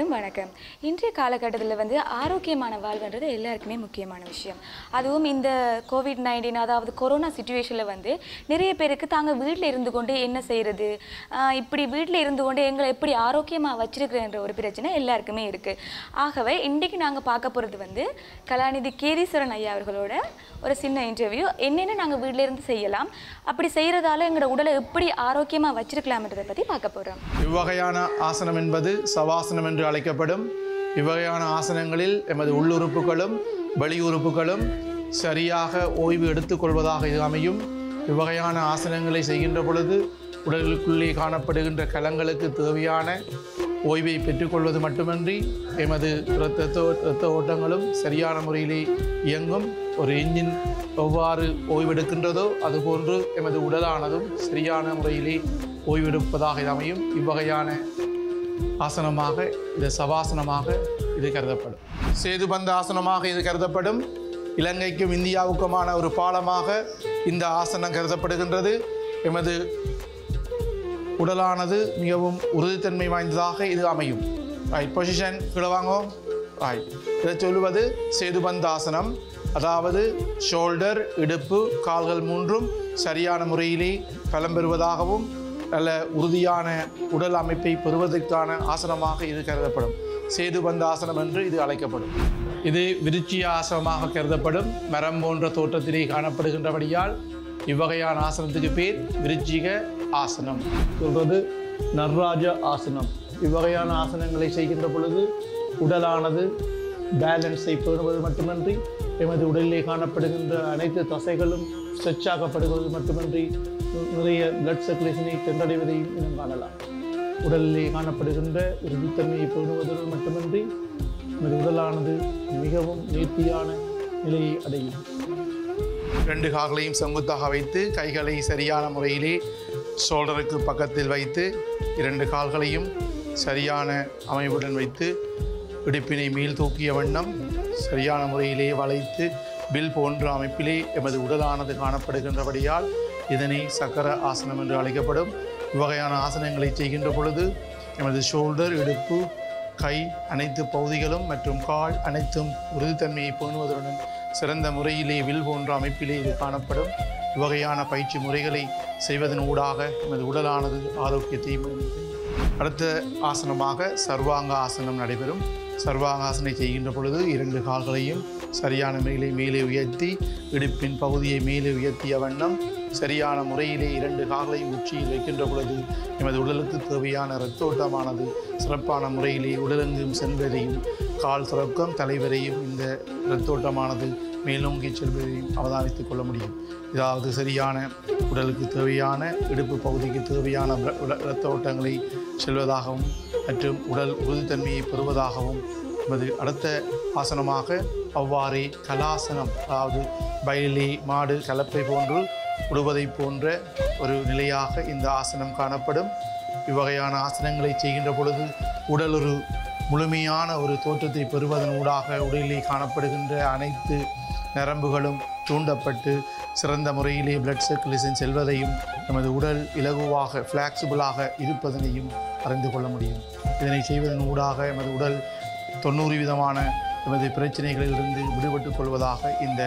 அனைவருக்கும் வணக்கம் இன்றைய காலகட்டத்தில் வந்து ஆரோக்கியமான வாழ்வுன்றது எல்லாருக்குமே முக்கியமான விஷயம் அதுவும் இந்த கோவிட் நைன்டீன் அதாவது கொரோனா சுச்சுவேஷனில் வந்து நிறைய பேருக்கு தாங்க வீட்டில் இருந்து கொண்டு என்ன செய்கிறது இப்படி வீட்டில் இருந்து கொண்டு எங்களை எப்படி ஆரோக்கியமாக வச்சிருக்கிறன்ற ஒரு பிரச்சனை எல்லாருக்குமே இருக்குது ஆகவே இன்றைக்கு நாங்கள் பார்க்க போகிறது வந்து கலாநிதி கேதீஸ்வரன் ஐயா அவர்களோட ஒரு சின்ன இன்டர்வியூ என்னென்ன நாங்கள் வீட்டில் இருந்து செய்யலாம் அப்படி செய்கிறதால எங்களோட உடலை எப்படி ஆரோக்கியமாக வச்சிருக்கலாம்ன்றதை பற்றி பார்க்க போகிறோம் இவ்வகையான ஆசனம் என்பது சவாசனம் என்று அழைக்கப்படும் இவ்வகையான ஆசனங்களில் எமது உள்ளுறுப்புகளும் வெளி உறுப்புகளும் சரியாக ஓய்வு எடுத்துக்கொள்வதாக இது அமையும் இவ்வகையான ஆசனங்களை செய்கின்ற பொழுது உடலுக்குள்ளே காணப்படுகின்ற கலங்களுக்கு தேவையான ஓய்வை பெற்றுக்கொள்வது மட்டுமன்றி எமது இரத்த இரத்த ஓட்டங்களும் சரியான முறையிலே இயங்கும் ஒரு என்ஜின் எவ்வாறு ஓய்வெடுக்கின்றதோ அதுபோன்று எமது உடலானதும் சரியான முறையிலே ஓய்வெடுப்பதாக இது அமையும் இவ்வகையான ஆசனமாக இது சவாசனமாக இது கருதப்படும் சேதுபந்த ஆசனமாக இது கருதப்படும் இலங்கைக்கும் இந்தியாவுக்குமான ஒரு பாலமாக இந்த ஆசனம் கருதப்படுகின்றது எமது உடலானது மிகவும் உறுதித்தன்மை வாய்ந்ததாக இது அமையும் ரைட் பொசிஷன் கீழே வாங்குவோம் ரைட் இதை சொல்லுவது சேதுபந்தாசனம் அதாவது ஷோல்டர் இடுப்பு கால்கள் மூன்றும் சரியான முறையிலே பலம் பெறுவதாகவும் நல்ல உறுதியான உடல் அமைப்பை பெறுவதற்கான ஆசனமாக இது கருதப்படும் சேதுபந்த ஆசனம் என்று இது அழைக்கப்படும் இது விருச்சிய ஆசனமாக கருதப்படும் மரம் போன்ற தோற்றத்திலே காணப்படுகின்றபடியால் இவ்வகையான ஆசனத்துக்கு பேர் விருச்சிக ஆசனம் சொல்றது நர்ராஜ ஆசனம் இவ்வகையான ஆசனங்களை செய்கின்ற பொழுது உடலானது பேலன்ஸை பேணுவது மட்டுமன்றி எமது உடலிலே காணப்படுகின்ற அனைத்து தசைகளும் ஸ்ட்ரெச் ஆக்கப்படுவது மட்டுமன்றி நிறைய பிளட் சர்க்குலேஷனை சென்றடைவதையும் இனம் காணலாம் உடலிலே காணப்படுகின்ற உறுதித்தன்மையை பேணுவதோடு மட்டுமன்றி எமது உடலானது மிகவும் நேர்த்தியான நிலையை அடையும் ரெண்டு கால்களையும் செங்குத்தாக வைத்து கைகளை சரியான முறையிலே ஷோல்டருக்கு பக்கத்தில் வைத்து இரண்டு கால்களையும் சரியான அமைவுடன் வைத்து இடுப்பினை மேல் தூக்கிய வண்ணம் சரியான முறையிலே வளைத்து பில் போன்ற அமைப்பிலே எமது உடலானது காணப்படுகின்றபடியால் இதனை சக்கர ஆசனம் என்று அழைக்கப்படும் இவ்வகையான ஆசனங்களை செய்கின்ற பொழுது எமது ஷோல்டர் இடுப்பு கை அனைத்து பகுதிகளும் மற்றும் கால் அனைத்தும் உறுதித்தன்மையை பேணுவதுடன் சிறந்த முறையிலே வில் போன்ற அமைப்பிலே இது காணப்படும் இவ்வகையான பயிற்சி முறைகளை செய்வதன் ஊடாக எமது உடலானது ஆரோக்கியத்தை மேம்படுத்தும். அடுத்த ஆசனமாக சர்வாங்க ஆசனம் நடைபெறும் சர்வாங்க ஆசனை செய்கின்ற பொழுது இரண்டு கால்களையும் சரியான முறையிலே மேலே உயர்த்தி இடுப்பின் பகுதியை மேலே உயர்த்திய வண்ணம் சரியான முறையிலே இரண்டு கால்களையும் உச்சியில் வைக்கின்ற பொழுது எமது உடலுக்கு தேவையான இரத்தோட்டமானது சிறப்பான முறையிலே உடலெங்கும் செல்வதையும் கால் தொடக்கம் தலைவரையும் இந்த இரத்தோட்டமானது மேலோங்கி செல்வதையும் அவதானித்துக் கொள்ள முடியும் இதாவது சரியான உடலுக்கு தேவையான இடுப்பு பகுதிக்கு தேவையான பிர- உட- இரத்த ஓட்டங்களை செல்வதாகவும் மற்றும் உடல் உறுதித்தன்மையை பெறுவதாகவும் என்பது அடுத்த ஆசனமாக அவ்வாறே கலாசனம் அதாவது வயலிலே மாடு கலப்பை போன்று உடுவதை போன்ற ஒரு நிலையாக இந்த ஆசனம் காணப்படும் இவ்வகையான ஆசனங்களை செய்கின்ற பொழுது உடல் ஒரு முழுமையான ஒரு தோற்றத்தை பெறுவதன் ஊடாக உடலிலே காணப்படுகின்ற அனைத்து நரம்புகளும் தூண்டப்பட்டு சிறந்த முறையிலே பிளட் சர்க்குலேஷன் செல்வதையும் நமது உடல் இலகுவாக ஃப்ளாக்சிபிளாக இருப்பதனையும் அறிந்து கொள்ள முடியும் இதனை செய்வதன் ஊடாக எமது உடல் தொண்ணூறு விதமான எமது பிரச்சனைகளிலிருந்து விடுபட்டுக் கொள்வதாக இந்த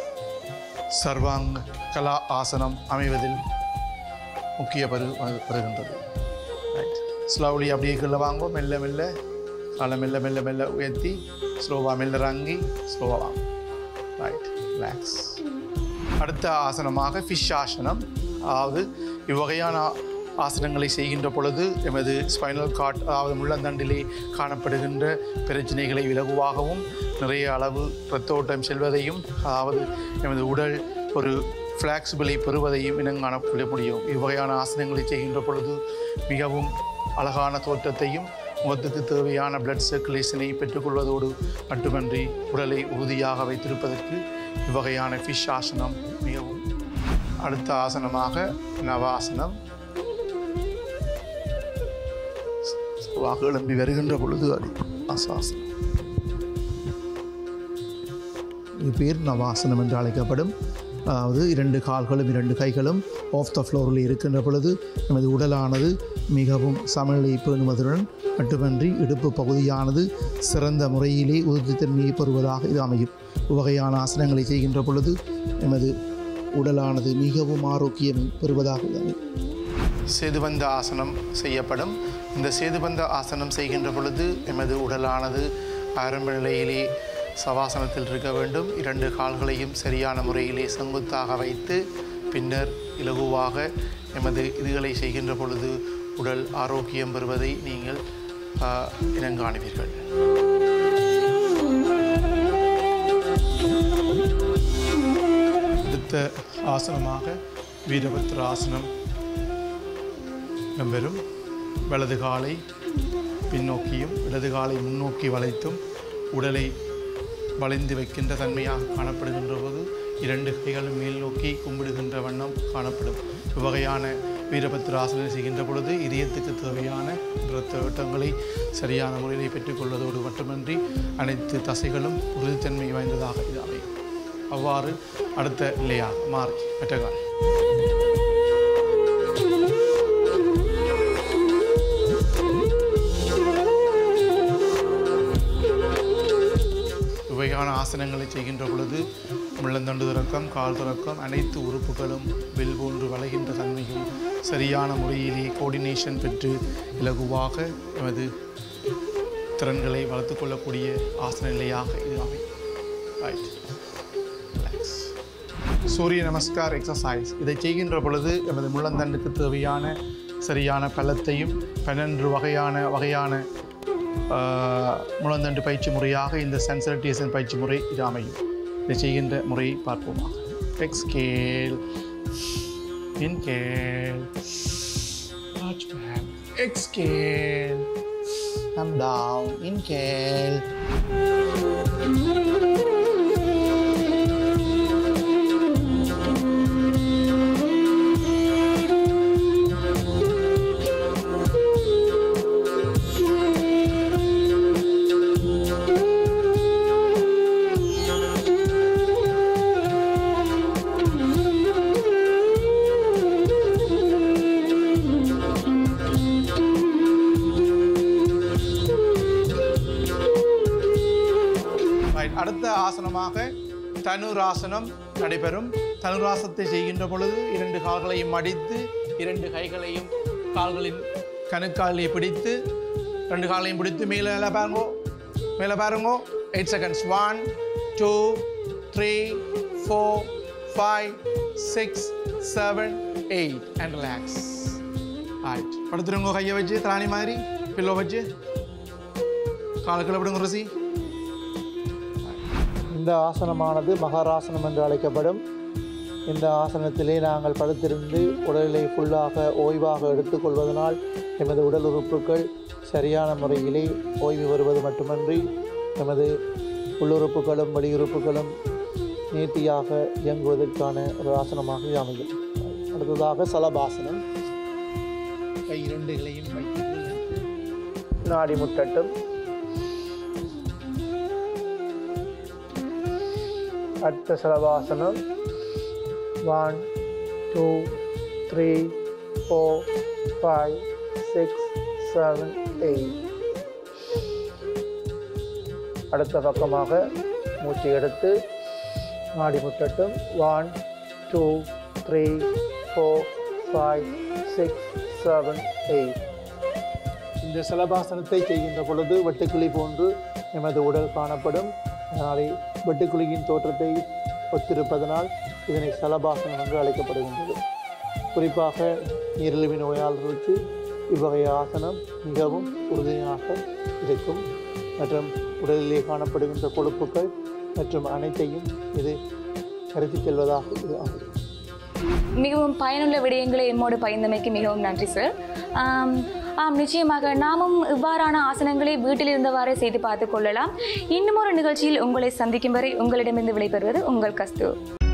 சர்வாங்க கலா ஆசனம் அமைவதில் முக்கிய பரு வருகின்றது ரைட் ஸ்லோலி அப்படியே கீழே வாங்கோ மெல்ல மெல்ல காலை மெல்ல மெல்ல மெல்ல உயர்த்தி ஸ்லோவாக மெல்ல இறங்கி ஸ்லோவாக வாங்க ரைட் ரிலாக்ஸ் அடுத்த ஆசனமாக ஃபிஷ் ஆசனம் அதாவது இவ்வகையான ஆசனங்களை செய்கின்ற பொழுது எமது ஸ்பைனல் கார்ட் அதாவது முள்ளந்தண்டிலே காணப்படுகின்ற பிரச்சனைகளை இலகுவாகவும் நிறைய அளவு இரத்த ஓட்டம் செல்வதையும் அதாவது எமது உடல் ஒரு ஃப்ளாக்சிபிளை பெறுவதையும் இனம் காணப்பட முடியும் இவ்வகையான ஆசனங்களை செய்கின்ற பொழுது மிகவும் அழகான தோற்றத்தையும் முகத்துக்கு தேவையான பிளட் சர்க்குலேஷனை பெற்றுக்கொள்வதோடு மட்டுமன்றி உடலை உறுதியாக வைத்திருப்பதற்கு இவ்வகையான ஃபிஷ் ஆசனம் மிகவும் அடுத்த ஆசனமாக நவாசனம் வாக எழும்பி வருகின்ற பொழுது அது ஆசாசனம் இது பேர் நவாசனம் என்று அழைக்கப்படும் அதாவது இரண்டு கால்களும் இரண்டு கைகளும் ஆஃப் த ஃப்ளோரில் இருக்கின்ற பொழுது நமது உடலானது மிகவும் சமநிலை பேணுவதுடன் மட்டுமன்றி இடுப்பு பகுதியானது சிறந்த முறையிலே உறுதித்தன்மையை பெறுவதாக இது அமையும் இவ்வகையான ஆசனங்களை செய்கின்ற பொழுது எமது உடலானது மிகவும் ஆரோக்கியம் பெறுவதாக இது அமையும் சேதுபந்த ஆசனம் செய்யப்படும் இந்த சேதுபந்த ஆசனம் செய்கின்ற பொழுது எமது உடலானது ஆரம்ப நிலையிலே சவாசனத்தில் இருக்க வேண்டும் இரண்டு கால்களையும் சரியான முறையிலே செங்குத்தாக வைத்து பின்னர் இலகுவாக எமது இதுகளை செய்கின்ற பொழுது உடல் ஆரோக்கியம் பெறுவதை நீங்கள் ஆ, இனங்காணுவீர்கள் அடுத்த ஆசனமாக வீரபத்ர ஆசனம் இடம்பெறும் வலது காலை பின்னோக்கியும் இடது காலை முன்னோக்கி வளைத்தும் உடலை வளைந்து வைக்கின்ற தன்மையாக காணப்படுகின்ற போது இரண்டு கைகளும் மேல் நோக்கி கும்பிடுகின்ற வண்ணம் காணப்படும் இவ்வகையான வீரபத்ராசனம் செய்கின்ற பொழுது இதயத்துக்கு தேவையான இரத்த ஓட்டங்களை சரியான முறையில் பெற்றுக்கொள்வதோடு மட்டுமன்றி அனைத்து தசைகளும் உறுதித்தன்மை வாய்ந்ததாக இது அமையும் அவ்வாறு அடுத்த நிலையாக மாறி மெட்டகால் இவையான ஆசனங்களை செய்கின்ற பொழுது முள்ளந்தண்டு துறக்கம் கால் துறக்கம் அனைத்து உறுப்புகளும் வில் போன்று வளைகின்ற தன்மையும் சரியான முறையிலே கோஆர்டினேஷன் பெற்று இலகுவாக எமது திறன்களை வளர்த்துக் கொள்ளக்கூடிய ஆசன நிலையாக இது அமையும் ரைட் ரிலாக்ஸ் சூரிய நமஸ்கார் எக்ஸசைஸ் இதை செய்கின்ற பொழுது எமது முள்ளந்தண்டுக்கு தேவையான சரியான பலத்தையும் பன்னெண்டு வகையான வகையான ஆஹ், முள்ளந்தண்டு பயிற்சி முறையாக இந்த சென்சரிட்டேஷன் பயிற்சி முறை இது அமையும் இதை செய்கின்ற முறையை பார்ப்போமாக exhale inhale large back exhale come down inhale Right. அடுத்த ஆசனமாக தனுராசனம் நடைபெறும் தனுராசனத்தை செய்கின்ற பொழுது இரண்டு கால்களையும் மடித்து இரண்டு கைகளையும் கால்களின் கணுக்காலிலே பிடித்து ரெண்டு காலையும் பிடித்து மேலே மேலே பாருங்கோ மேலே பாருங்கோ eight seconds one two three four five six seven eight and relax ஆயிட் படுத்துருங்க கையை வச்சு திராணி மாதிரி பில்லோ வச்சு காலுக்குள்ள விடுங்க ருசி இந்த ஆசனமானது மகாராசனம் என்று அழைக்கப்படும் இந்த ஆசனத்திலே நாங்கள் படுத்திருந்து உடலை ஃபுல்லாக ஓய்வாக எடுத்துக்கொள்வதனால் எமது உடல் உறுப்புகள் சரியான முறையிலே ஓய்வு வருவது மட்டுமன்றி எமது உள்ளுறுப்புகளும் வெளியுறுப்புகளும் நேர்த்தியாக இயங்குவதற்கான ஒரு ஆசனமாக இது அமையும் அடுத்ததாக சலபாசனம் கை இரண்டுகளையும் வைத்து நாடி முட்டட்டும் அடுத்த சலபாசனம் one two three four five six seven eight அடுத்த பக்கமாக மூச்சு எடுத்து நாடி முட்டட்டும் one two three four five six seven eight இந்த சலபாசனத்தை செய்கின்ற பொழுது வெட்டுக்கிளி போன்று எமது உடல் காணப்படும் அதனாலே வெட்டுக்கிளியின் தோற்றத்தை ஒத்திருப்பதனால் இதனை சலபாசனம் என்று அழைக்கப்படுகின்றது குறிப்பாக நீரிழிவு நோயாளர்களுக்கு இவ்வகை ஆசனம் மிகவும் உறுதியாக இருக்கும் மற்றும் உடலிலே காணப்படுகின்ற கொழுப்புகள் மற்றும் அனைத்தையும் இது கருத்திச் செல்வதாக இது அமையும் மிகவும் பயனுள்ள விடயங்களை எம்மோடு பகிர்ந்தமைக்கு மிகவும் நன்றி சார் ஆம், ஆம் நிச்சயமாக நாமும் இவ்வாறான ஆசனங்களை வீட்டில் இருந்தவாறே செய்து பார்த்து கொள்ளலாம் இன்னும் ஒரு நிகழ்ச்சியில் உங்களை சந்திக்கும் வரை உங்களிடமிருந்து விடைபெறுவது உங்கள் கஸ்து